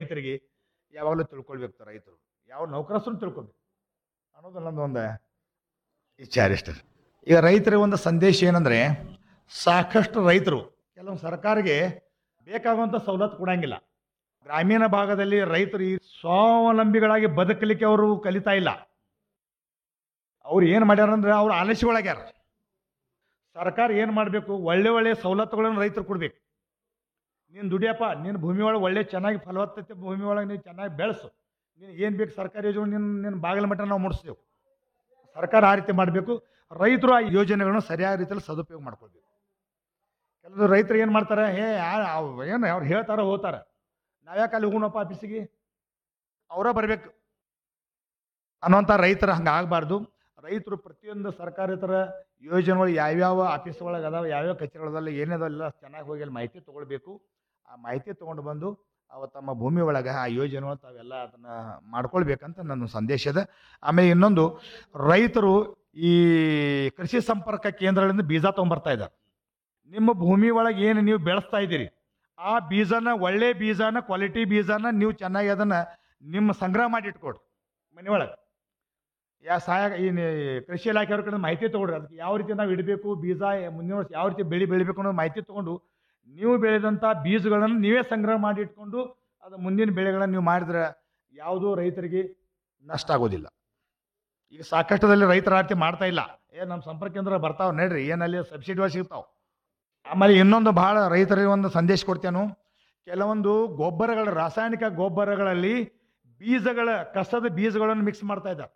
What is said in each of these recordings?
ರೈತರಿಗೆ ಯಾವಾಗಲೂ ತಿಳ್ಕೊಳ್ಬೇಕು ರೈತರು ಯಾವ ನೌಕರಸ್ಥರು ತಿಳ್ಕೊಬೇಕು ಅನ್ನೋದು ನಂದು ಒಂದು ಇಚ್ಛೆ ಅರಿಷ್ಟ ಈಗ ರೈತರಿಗೆ ಒಂದು ಸಂದೇಶ ಏನಂದ್ರೆ ಸಾಕಷ್ಟು ರೈತರು ಕೆಲವೊಂದು ಸರ್ಕಾರಿಗೆ ಬೇಕಾಗುವಂಥ ಸವಲತ್ತು ಕೊಡಂಗಿಲ್ಲ ಗ್ರಾಮೀಣ ಭಾಗದಲ್ಲಿ ರೈತರು ಈ ಸ್ವಾವಲಂಬಿಗಳಾಗಿ ಬದುಕಲಿಕ್ಕೆ ಅವರು ಕಲಿತಾ ಇಲ್ಲ ಅವ್ರು ಏನು ಮಾಡ್ಯಾರ ಅಂದ್ರೆ ಅವ್ರು ಆಲಸ್ಯಗಳಾಗ್ಯಾರ ಸರ್ಕಾರ ಏನು ಮಾಡಬೇಕು ಒಳ್ಳೆ ಒಳ್ಳೆ ಸವಲತ್ತುಗಳನ್ನು ರೈತರು ಕೊಡ್ಬೇಕು ನೀನು ದುಡಿಯಪ್ಪ ನಿನ್ನ ಭೂಮಿ ಒಳಗೆ ಒಳ್ಳೆ ಚೆನ್ನಾಗಿ ಫಲವತ್ತತೆ ಭೂಮಿ ಒಳಗೆ ನೀವು ಚೆನ್ನಾಗಿ ಬೆಳೆಸು ನೀನು ಏನು ಬೇಕು ಸರ್ಕಾರಿ ಯೋಜನೆ ನಿನ್ನ ನಿನ್ನ ಬಾಗಿಲ ಮಟ್ಟ ನಾವು ಮುಡಿಸ್ತೇವೆ ಸರ್ಕಾರ ಆ ರೀತಿ ಮಾಡಬೇಕು ರೈತರು ಆ ಯೋಜನೆಗಳನ್ನ ಸರಿಯಾದ ರೀತಿಯಲ್ಲಿ ಸದುಪಯೋಗ ಮಾಡ್ಕೊಳ್ಬೇಕು ಕೆಲವು ರೈತರು ಏನು ಮಾಡ್ತಾರೆ ಏ ಏನು ಅವ್ರು ಹೇಳ್ತಾರ ಹೋಗ್ತಾರೆ ನಾವ್ಯಾಕೆ ಅಲ್ಲಿ ಹೋಗೋಣಪ್ಪ ಆಫೀಸಿಗೆ ಅವರ ಬರಬೇಕು ಅನ್ನೋಂಥ ರೈತರು ಹಂಗೆ ಆಗಬಾರ್ದು ರೈತರು ಪ್ರತಿಯೊಂದು ಸರ್ಕಾರೇತರ ಯೋಜನೆಗಳು ಯಾವ್ಯಾವ ಆಫೀಸ್ ಒಳಗೆ ಅದಾವ ಯಾವ್ಯಾವ ಕಚೇರಿಗಳದಲ್ಲಿ ಏನಿದಾವೆಲ್ಲ ಚೆನ್ನಾಗಿ ಹೋಗಿ ಅಲ್ಲಿ ಮಾಹಿತಿ ತೊಗೊಳ್ಬೇಕು ಆ ಮಾಹಿತಿ ತೊಗೊಂಡು ಬಂದು ಅವ ತಮ್ಮ ಭೂಮಿ ಒಳಗೆ ಆ ಯೋಜನೆಗಳು ತಾವೆಲ್ಲ ಅದನ್ನು ಮಾಡ್ಕೊಳ್ಬೇಕಂತ ನನ್ನ ಸಂದೇಶ ಇದೆ ಆಮೇಲೆ ಇನ್ನೊಂದು ರೈತರು ಈ ಕೃಷಿ ಸಂಪರ್ಕ ಕೇಂದ್ರಗಳಿಂದ ಬೀಜ ತೊಗೊಂಬರ್ತಾ ಇದ್ದಾರೆ ನಿಮ್ಮ ಭೂಮಿ ಒಳಗೆ ಏನು ನೀವು ಬೆಳೆಸ್ತಾ ಇದ್ದೀರಿ ಆ ಬೀಜನ ಒಳ್ಳೆ ಬೀಜನ ಕ್ವಾಲಿಟಿ ಬೀಜನ ನೀವು ಚೆನ್ನಾಗಿ ಅದನ್ನು ನಿಮ್ಮ ಸಂಗ್ರಹ ಮಾಡಿ ಇಟ್ಕೊಡ್ರಿ ಮನೆ ಒಳಗೆ ಯಾ ಸಹಾಯ ಈ ನಿ- ಕೃಷಿ ಇಲಾಖೆಯವ್ರ ಕಡೆ ಮಾಹಿತಿ ತೊಗೊಳ್ರಿ ಅದಕ್ಕೆ ಯಾವ ರೀತಿ ನಾವು ಇಡಬೇಕು ಬೀಜ ಮುಂದಿನ ವರ್ಷ ಯಾವ ರೀತಿ ಬೆಳೆ ಬೆಳಿಬೇಕು ಅನ್ನೋ ಮಾಹಿತಿ ತೊಗೊಂಡು ನೀವು ಬೆಳೆದಂಥ ಬೀಜಗಳನ್ನು ನೀವೇ ಸಂಗ್ರಹ ಮಾಡಿ ಇಟ್ಕೊಂಡು ಅದು ಮುಂದಿನ ಬೆಳೆಗಳನ್ನು ನೀವು ಮಾಡಿದ್ರೆ ಯಾವುದೂ ರೈತರಿಗೆ ನಷ್ಟ ಆಗೋದಿಲ್ಲ ಈಗ ಸಾಕಷ್ಟುದಲ್ಲಿ ರೈತರ ಆರ್ತಿ ಮಾಡ್ತಾ ಇಲ್ಲ ಏ ನಮ್ಮ ಸಂಪರ್ಕ ಕೇಂದ್ರ ಬರ್ತಾವೆ ನಡ್ರಿ ಏನಲ್ಲಿ ಸಬ್ಸಿಡಿ ಸಿಗ್ತಾವೆ ಆಮೇಲೆ ಇನ್ನೊಂದು ಭಾಳ ರೈತರಿಗೆ ಒಂದು ಸಂದೇಶ ಕೊಡ್ತೇನು ಕೆಲವೊಂದು ಗೊಬ್ಬರಗಳ ರಾಸಾಯನಿಕ ಗೊಬ್ಬರಗಳಲ್ಲಿ ಬೀಜಗಳ ಕಸದ ಬೀಜಗಳನ್ನು ಮಿಕ್ಸ್ ಮಾಡ್ತಾ ಇದ್ದಾರೆ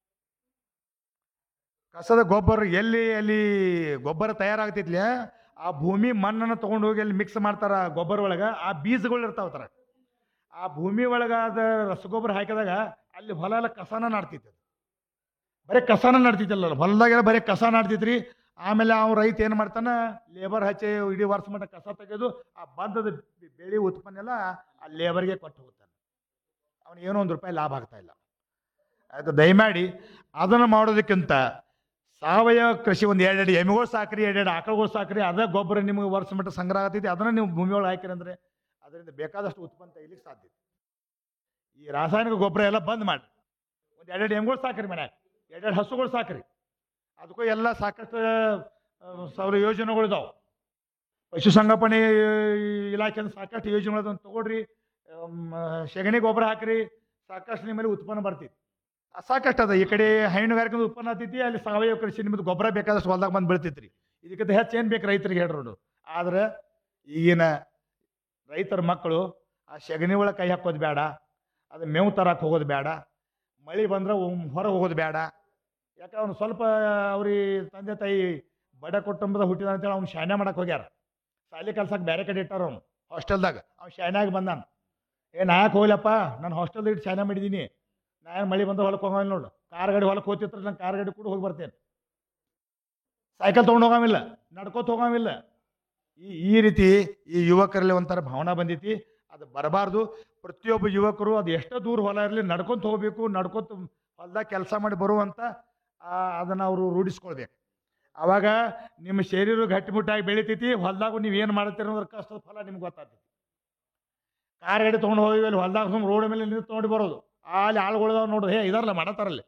ಕಸದ ಗೊಬ್ಬರ ಎಲ್ಲಿ ಅಲ್ಲಿ ಗೊಬ್ಬರ ತಯಾರಾಗ್ತಿದ್ಲೆ ಆ ಭೂಮಿ ಮಣ್ಣನ್ನು ತಗೊಂಡು ಹೋಗಿ ಅಲ್ಲಿ ಮಿಕ್ಸ್ ಮಾಡ್ತಾರ ಗೊಬ್ಬರ ಒಳಗೆ ಆ ಬೀಜಗಳು ಇರ್ತಾವ ತರ ಆ ಭೂಮಿ ಒಳಗಾದ ರಸಗೊಬ್ಬರ ಹಾಕಿದಾಗ ಅಲ್ಲಿ ಹೊಲ ಎಲ್ಲ ಕಸನ ನಾಡ್ತಿತ್ತು ಬರೀ ಕಸನ ನಾಡ್ತಿತ್ತಲ್ಲ ಹೊಲದಾಗೆಲ್ಲ ಬರೀ ಕಸ ನಾಡ್ತಿತ್ರಿ ಆಮೇಲೆ ಅವ್ನು ರೈತ ಏನು ಮಾಡ್ತಾನ ಲೇಬರ್ ಹಚ್ಚಿ ಇಡೀ ವರ್ಷ ಮಟ್ಟ ಕಸ ತೆಗೆದು ಆ ಬಂದದ ಬೆ- ಬೆಳೆ ಉತ್ಪನ್ನ ಎಲ್ಲ ಆ ಲೇಬರ್ಗೆ ಕೊಟ್ಟು ಹೋಗ್ತಾನೆ ಅವನಿಗೆ ಏನೋ ಒಂದು ರೂಪಾಯಿ ಲಾಭ ಆಗ್ತಾ ಇಲ್ಲ ಆಯ್ತು ದಯಮಾಡಿ ಅದನ್ನು ಮಾಡೋದಕ್ಕಿಂತ ಸಾವಯವ ಕೃಷಿ ಒಂದು ಎರಡೆರಡು ಎಮ್ಮೆಗಳು ಸಾಕ್ರಿ ಎರಡೆರಡು ಆಕಳುಗಳು ಸಾಕ್ರಿ ಅದೇ ಗೊಬ್ಬರ ನಿಮಗೆ ವರ್ಷ ಮಟ್ಟ ಸಂಗ್ರಹ ಆಗ್ತೈತಿ ಅದನ್ನು ನೀವು ಭೂಮಿ ಒಳಗೆ ಹಾಕಿರಿ ಅಂದರೆ ಅದರಿಂದ ಬೇಕಾದಷ್ಟು ಉತ್ಪನ್ನ ತೆಗಿಲಿಕ್ಕೆ ಸಾಧ್ಯ ಈ ರಾಸಾಯನಿಕ ಗೊಬ್ಬರ ಎಲ್ಲ ಬಂದ್ ಮಾಡಿ ಒಂದು ಎರಡೆರಡು ಎಮ್ಮೆಗಳು ಸಾಕ್ರಿ ಮನ್ಯಾಗ ಎರಡೆರಡು ಹಸುಗಳು ಸಾಕ್ರಿ ಅದಕ್ಕೂ ಎಲ್ಲ ಸಾಕಷ್ಟು ಆ, ಸಾವಿರ ಯೋಜನೆಗಳು ಇದಾವೆ ಪಶುಸಂಗೋಪನೆ ಇಲಾಖೆಯಿಂದ ಸಾಕಷ್ಟು ಯೋಜನೆಗಳು ತಗೊಳ್ರಿ ಆಮ್, ಸೆಗಣಿ ಗೊಬ್ಬರ ಹಾಕ್ರಿ ಸಾಕಷ್ಟು ನಿಮ್ಮಲ್ಲಿ ಉತ್ಪನ್ನ ಬರ್ತೈತಿ ಆ, ಸಾಕಷ್ಟು ಅದ ಈ ಕಡೆ ಹೈನುಗಾರಿಕೆ ಉತ್ಪನ್ನ ಆಗ್ತೈತಿ ಅಲ್ಲಿ ಸಾವಯವ ಕೃಷಿ ನಿಮ್ಮದು ಗೊಬ್ಬರ ಬೇಕಾದಷ್ಟು ಹೊಲ್ದಾಗ ಬಂದು ಬೀಳ್ತೈತ್ರಿ ಇದಕ್ಕಿಂತ ಹೆಚ್ಚು ಏನು ಬೇಕು ರೈತರಿಗೆ ಹೇಳ್ರೋಡು ಆದ್ರೆ ಈಗಿನ ರೈತರ ಮಕ್ಕಳು ಆ ಸೆಗಣಿ ಒಳಗೆ ಕೈ ಹಾಕೋದು ಬೇಡ ಅದು ಮೇವು ತರಕ್ಕೆ ಹೋಗೋದು ಬೇಡ ಮಳೆ ಬಂದ್ರೆ ಹೊರಗೆ ಹೋಗೋದು ಬೇಡ ಯಾಕೆ ಅವ್ನು ಸ್ವಲ್ಪ ಅವ್ರಿಗೆ ತಂದೆ ತಾಯಿ ಬಡ ಕುಟುಂಬದ ಹುಟ್ಟಿದ ಅಂತೇಳಿ ಅವ್ನು ಶಾನೆ ಮಾಡಕ್ಕೆ ಹೋಗ್ಯಾರ ಶಾಲೆ ಕಲ್ಸಕ್ಕೆ ಬೇರೆ ಕಡೆ ಇಟ್ಟಾರ ಅವ್ನು ಹಾಸ್ಟೆಲ್ದಾಗ ಅವ್ನು ಶಾನ್ಯಾಗ ಬಂದಾನ ಏ ನಾ ಯಾಕೆ ಹೋಗ್ಲಪ್ಪ ನಾನು ಹಾಸ್ಟೆಲ್ದಾಗ ಇಟ್ಟು ಶಾನೆ ಮಾಡಿದ್ದೀನಿ ನಾ ಏನು ಮಳೆ ಬಂದ್ರೆ ಹೊಲಕ್ಕೆ ಹೋಗಲ್ಲ ನೋಡು ಕಾರ್ ಗಾಡಿ ಹೊಲಕ್ಕೆ ಹೋಗ್ತಿತ್ರ ನಾನು ಕಾರ್ ಗಾಡಿ ಕೂಡ ಹೋಗಿ ಬರ್ತೇನೆ ಸೈಕಲ್ ತೊಗೊಂಡು ಹೋಗಾಮಿಲ್ಲ ನಡ್ಕೋತ ಹೋಗಾಮಿಲ್ಲ ಈ ಈ ರೀತಿ ಈ ಯುವಕರಲ್ಲಿ ಒಂಥರ ಭಾವನಾ ಬಂದೈತಿ ಅದು ಬರಬಾರ್ದು ಪ್ರತಿಯೊಬ್ಬ ಯುವಕರು ಅದು ಎಷ್ಟೋ ದೂರ ಹೊಲ ಇರಲಿ ನಡ್ಕೊಂತ ಹೋಗ್ಬೇಕು ನಡ್ಕೊಂತ ಹೊಲ್ದಾಗ ಕೆಲಸ ಮಾಡಿ ಬರುವಂಥ ಅದನ್ನು ಅವರು ರೂಢಿಸ್ಕೊಳ್ಬೇಕು ಆವಾಗ ನಿಮ್ಮ ಶರೀರ ಗಟ್ಟಿಮುಟ್ಟಾಗಿ ಬೆಳಿತೈತಿ ಹೊಲ್ದಾಗ ನೀವು ಏನು ಮಾಡ್ತೀರಿ ಅನ್ನೋದ್ರ ಕಷ್ಟದ ಫಲ ನಿಮ್ಗೆ ಗೊತ್ತಾಗ್ತೈತಿ ಕಾರ್ ಗಾಡಿ ತೊಗೊಂಡು ಹೋಗಿ ಅಲ್ಲಿ ಹೊಲ್ದಾಗ ಸುಮ್ಮನೆ ರೋಡ್ ಮೇಲೆ ನಿಂತು ತೊಗೊಂಡು ಬರೋದು ಅಲ್ಲಿ ಆಳುಗಳದಾವ ನೋಡು ಹೇ ಇದಾರಲ್ಲ ಮಾಡತ್ತಾರಲ್ಲಿ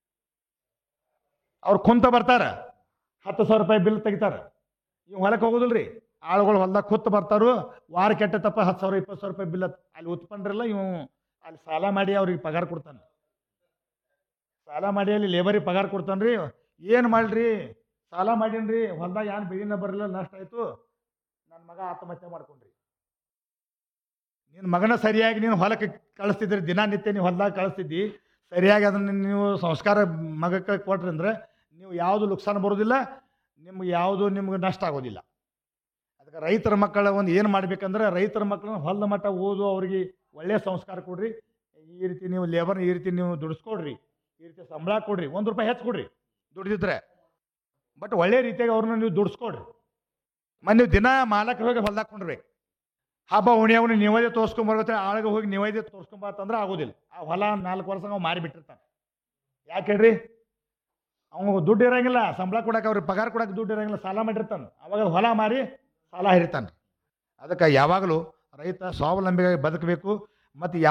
ಅವ್ರು ಕುಂತ ಬರ್ತಾರ ಹತ್ತು ಸಾವಿರ ರೂಪಾಯಿ ಬಿಲ್ ತೆಗಿತಾರ ಇವ್ ಹೊಲಕ್ಕೆ ಹೋಗೋದಿಲ್ಲ ರೀ ಆಳುಗಳು ಹೊಲ್ದಾಗ ಕೂತ್ ಬರ್ತಾರು ವಾರ ಕೆಟ್ಟತಪ್ಪ ಹತ್ತು ಸಾವಿರ ಇಪ್ಪತ್ತು ಸಾವಿರ ರೂಪಾಯಿ ಬಿಲ್ ಅಲ್ಲಿ ಉತ್ಪನ್ನರಿಲ್ಲ ಇವು ಅಲ್ಲಿ ಸಾಲ ಮಾಡಿ ಅವ್ರಿಗೆ ಪಗಾರ ಕೊಡ್ತಾನೆ ಸಾಲ ಮಾಡಿ ಅಲ್ಲಿ ಲೇಬರಿಗೆ ಪಗಾರ ಕೊಡ್ತಾನೆ ರೀ ಏನು ಮಾಡ್ರಿ ಸಾಲ ಮಾಡೀನಿ ಹೊಲ್ದಾಗ ಏನು ಬೆಳಿನ ಬರಲಿಲ್ಲ ನಷ್ಟ ಆಯಿತು ನನ್ನ ಮಗ ಆತ್ಮಹತ್ಯೆ ಮಾಡ್ಕೊಂಡ್ರಿ ನಿನ್ನ ಮಗನ ಸರಿಯಾಗಿ ನೀನು ಹೊಲಕ್ಕೆ ಕಳಿಸ್ತಿದ್ರಿ ದಿನನಿತ್ಯ ನೀವು ಹೊಲ್ದಾಗ ಕಳಿಸ್ತಿದ್ದಿ ಸರಿಯಾಗಿ ಅದನ್ನು ನೀವು ಸಂಸ್ಕಾರ ಮಗಕ್ಕೆ ಕೊಟ್ರಿ ಅಂದ್ರೆ ನೀವು ಯಾವುದು ನುಕ್ಸಾನ ಬರೋದಿಲ್ಲ ನಿಮ್ಗೆ ಯಾವುದು ನಿಮ್ಗೆ ನಷ್ಟ ಆಗೋದಿಲ್ಲ ಅದಕ್ಕೆ ರೈತರ ಮಕ್ಕಳ ಒಂದು ಏನು ಮಾಡ್ಬೇಕಂದ್ರೆ ರೈತರ ಮಕ್ಕಳನ್ನ ಹೊಲದ ಮಟ್ಟ ಓದು ಅವ್ರಿಗೆ ಒಳ್ಳೆಯ ಸಂಸ್ಕಾರ ಕೊಡ್ರಿ ಈ ರೀತಿ ನೀವು ಲೇಬರ್ನ ಈ ರೀತಿ ನೀವು ದುಡಿಸ್ಕೊಡ್ರಿ ಈ ರೀತಿ ಸಂಬಳ ಕೊಡ್ರಿ ಒಂದು ರೂಪಾಯಿ ಹೆಚ್ಚು ಕೊಡ್ರಿ ದುಡಿದಿದ್ರೆ ಬಟ್ ಒಳ್ಳೆ ರೀತಿಯಾಗಿ ಅವ್ರನ್ನ ನೀವು ದುಡಿಸ್ಕೊಡ್ರಿ ಮತ್ತೆ ನೀವು ದಿನ ಮಾಲಕರು ಹೋಗಿ ಹೊಲ್ದಾಗ ಕೊಂಡ್ಬೇಕು ಹಬ್ಬ ಉಣಿಯವನು ನಿವೇದ್ಯ ತೋರಿಸ್ಕೊಂಬರ್ಬೇಕು ಆಳಗೆ ಹೋಗಿ ನಿವೇದ್ಯ ತೋರಿಸ್ಕೊಂಬತ್ತಂದ್ರೆ ಆಗೋದಿಲ್ಲ ಆ ಹೊಲ ನಾಲ್ಕು ವರ್ಷ ಅವ ಮಾರಿ ಬಿಟ್ಟಿರ್ತಾನೆ ಯಾಕೆ ಹೇಳ್ರಿ ಅವ್ನು ದುಡ್ಡು ಇರಂಗಿಲ್ಲ ಸಂಬಳ ಕೊಡಕ್ಕೆ ಅವ್ರಿಗೆ ಪಗಾರ ಕೊಡಕ್ಕೆ ದುಡ್ಡು ಇರಂಗಿಲ್ಲ ಸಾಲ ಮಾಡಿರ್ತಾನೆ ಅವಾಗ ಹೊಲ ಮಾರಿ ಸಾಲ ಹಿರಿತಾನೆ ಅದಕ್ಕೆ ಯಾವಾಗಲೂ ರೈತ ಸ್ವಾವಲಂಬಿಯಾಗಿ ಬದುಕಬೇಕು ಮತ್ತು